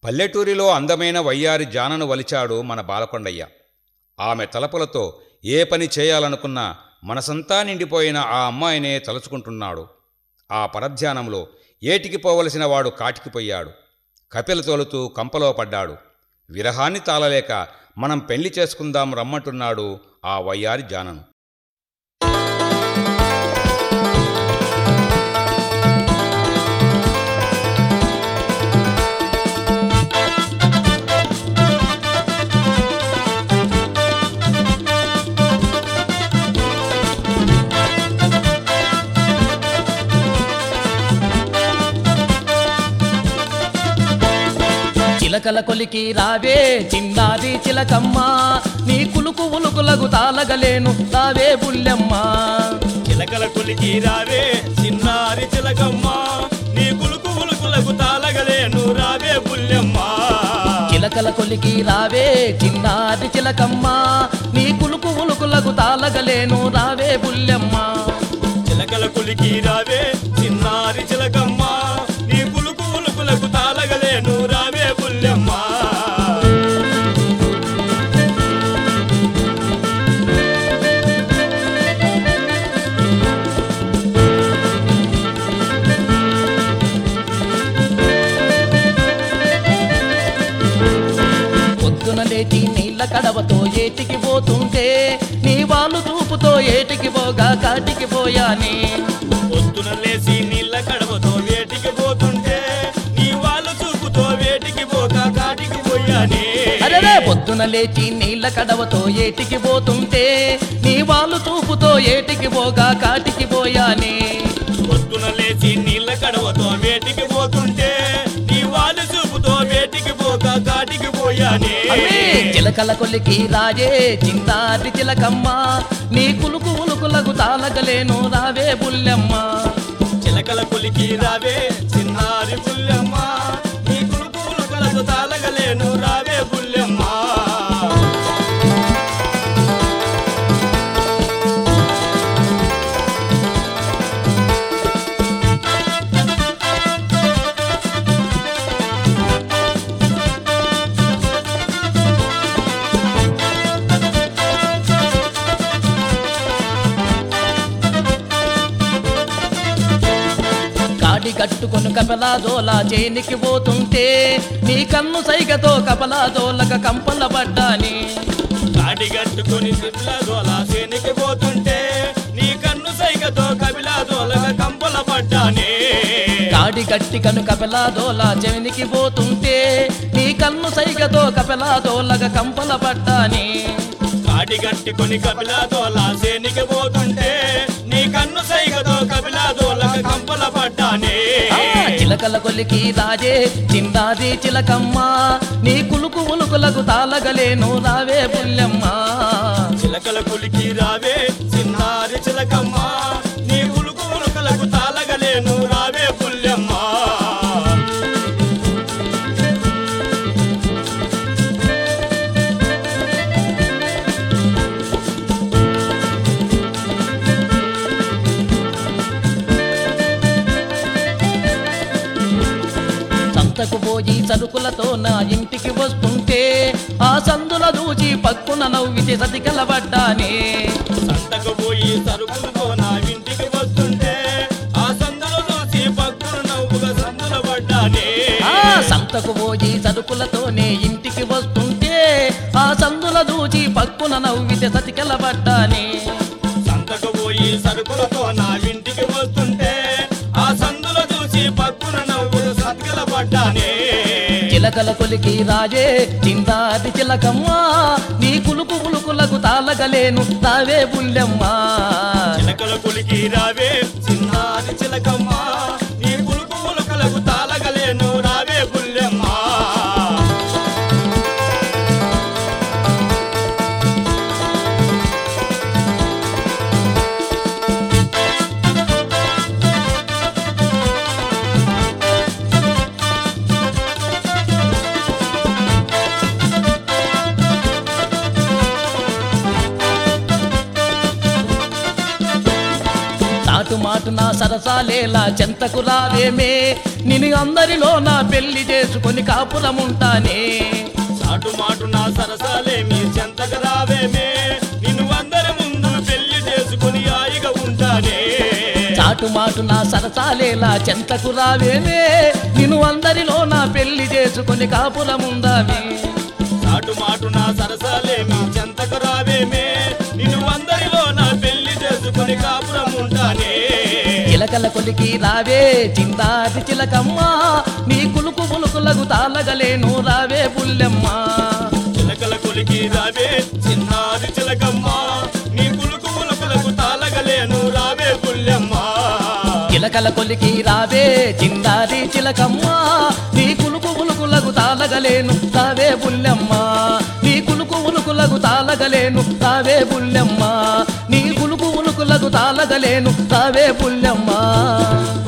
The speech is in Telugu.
పల్లెటూరిలో అందమైన వయ్యారి జానను వలిచాడు మన బాలకొండయ్య ఆమె తలపులతో ఏ పని చేయాలనుకున్నా మనసంతా నిండిపోయిన ఆ అమ్మాయినే తలుచుకుంటున్నాడు ఆ పరధ్యానంలో ఏటికి పోవలసిన వాడు కాటికిపోయాడు కపిల తోలుతూ కంపలో పడ్డాడు విరహాన్ని తాళలేక మనం పెళ్లి చేసుకుందాం రమ్మంటున్నాడు ఆ వయ్యారి జానను చిలకల కొలికి రావే చిన్నాది చిలకమ్మ నీ కులుకు ఉలుకులకు తాళగలేను రావే బుల్లెమ్మ చిలకల కొలికి రావే చిన్నారి చిలకమ్మ నీ కులుకు ఉలుకులకు తాళగలేను రావే పుల్యమ్మ చిలకల కొలికి రావే చిన్నాది చిలకమ్మ నీ కులుకు ఉలుకులకు తాళగలేను రావే బుల్లెమ్మ చిలకల కొలికి రావే చిన్నారి చిలకమ్మ నీ కులుకు ఉలుకులకు తాళగలేను రావే పుల్యమ్మ పొద్దున లేచి నీళ్ళ కడవతో ఏటికి పోతుంటే నీ వాళ్ళు చూపుతో ఏటికి పోగా కాటికి పోయానే పొద్దున లేసి నీళ్ళ కడవతో వేటికి పోతుంటే నీ వాళ్ళు చూపుతో వేటికి పోక కాటికి పోయానే అరెరే పొద్దున లేచి నీళ్ళ కడవతో ఏటికి పోతుంటే నీ వాళ్ళు చూపుతో ఏటికి పోగా కాటికి పోయానే పొద్దున లేచి నీళ్ళ కడవతో వేటికి పోతుంటే నీ వాళ్ళు చూపుతో వేటికి పోక కాటికి పోయానే అమ్మే చిలకల కొలికి రాజే చింతాది చిలకమ్మ నీ కులుకు ఉలుకులకు తాళగలేను రావే బుల్లెమ్మ చిలకల పులికి రావే చిన్నారి పుల్లెమ్మ నీ కులుకులు కలకు తాళగలేను రావే పుల్లెమ్మ కాడి కట్టుకొని కపలా దోలా చేనికి పోతుంటే నీ కన్ను సైగతో కపలా దోలక కంపల పడ్డాని కాటి కట్టుకొని సిప్ల దోల సేనికి పోతుంటే నీ కన్ను సైగతో కపిలా దోలక కంపల పడ్డానే కాడి గట్టి కను కపలా దోలా చెవినికి పోతుంటే నీ కన్ను సైగతో కపలా దోలక కంపల పడ్డాని కాటి కట్టుకొని కపిలా దోల సేనికి పోతుంటే నీ కన్ను సైగతో కపిలా దోలక కంపల పడ్డానే ఆ, చిలకల కొలికి రాజే చిందాది చిలకమ్మ నీ కులుకు ఉలుకులకు తాళగలేను రావే బుల్లెమ్మ చిలకల పులికి రావే చిన్నారి చిలకమ్మ నీ ఉలుకు ఉలుకలకు తాళగలేను రావే పుల్లెమ్మ సంతకు పోయి సరుకులతో నా ఇంటికి వస్తుంటే ఆ సందుల దూచి పక్కున నవ్వితే సతికలబడ్డానే సంతకు పోయి సరుకులతో నా ఇంటికి వస్తుంటే ఆ సందులో చూసి పక్కున నవ్వుగా సందుల పడ్డానే ఆ సంతకు పోయి సరుకులతోనే ఇంటికి వస్తుంటే ఆ సందుల దూచి పక్కున నవ్వితే సతికలబడ్డానే సంతకు పోయి సరుకులతో నా ఇంటికి వస్తుంటే ఆ సందులో చూసి పక్కున నవ్వులు సత్కల పడ్డానే చిలకల కొలికి రాజే చిందాది చిలకమ్మ నీ కులుకు కులుకులకు తాళగలేను తావే బుల్లెమ్మ చిలకల పులికి రావే చిన్నారి చిలకమ్మ నీ పులుకు ఉలకలకు తాళగలేను రావే పుల్లెమ్మ నాటు మాట మాటున సరసాలేలా చెంతకు రావేమే నిన్ను అందరిలో నా పెళ్లి చేసుకొని కాపురముంటానే చాటు మాటు నా సరసాలే మీ చెంతకు రావేమే నిన్ను అందరి ముందు పెళ్లి చేసుకుని హాయిగా ఉంటానే చాటు మాటున సరసాలేలా చెంతకు రావేమే నిన్ను అందరిలో నా పెళ్లి చేసుకొని కాపురముందామే చాటు మాటు నా సరసాలే మీ చెంతకు రావేమే నిన్ను అందరిలో నా పెళ్లి చేసుకుని కాపురం ఉంటానే చిలకల కొలికి రావే చిందాది చిలకమ్మ నీ కులుకు ములుకులకు తాళగలేను రావే బుల్లెమ్మ చిలకల కొలికి రావే చిన్నారి చిలకమ్మ నీ కులుకు ములుకులకు తాళగలేను రావే పుల్లెమ్మ చిలకల కొలికి రావే చిందాది చిలకమ్మ నీ కులుకు ములుకులకు తాళగలేను రావే బుల్లెమ్మ నీ కులుకు ములుకులకు తాళగలేను రావే బుల్లెమ్మ నీ కులుకు ములుకులకు తాళగలేను రావే బుల్లెమ్మ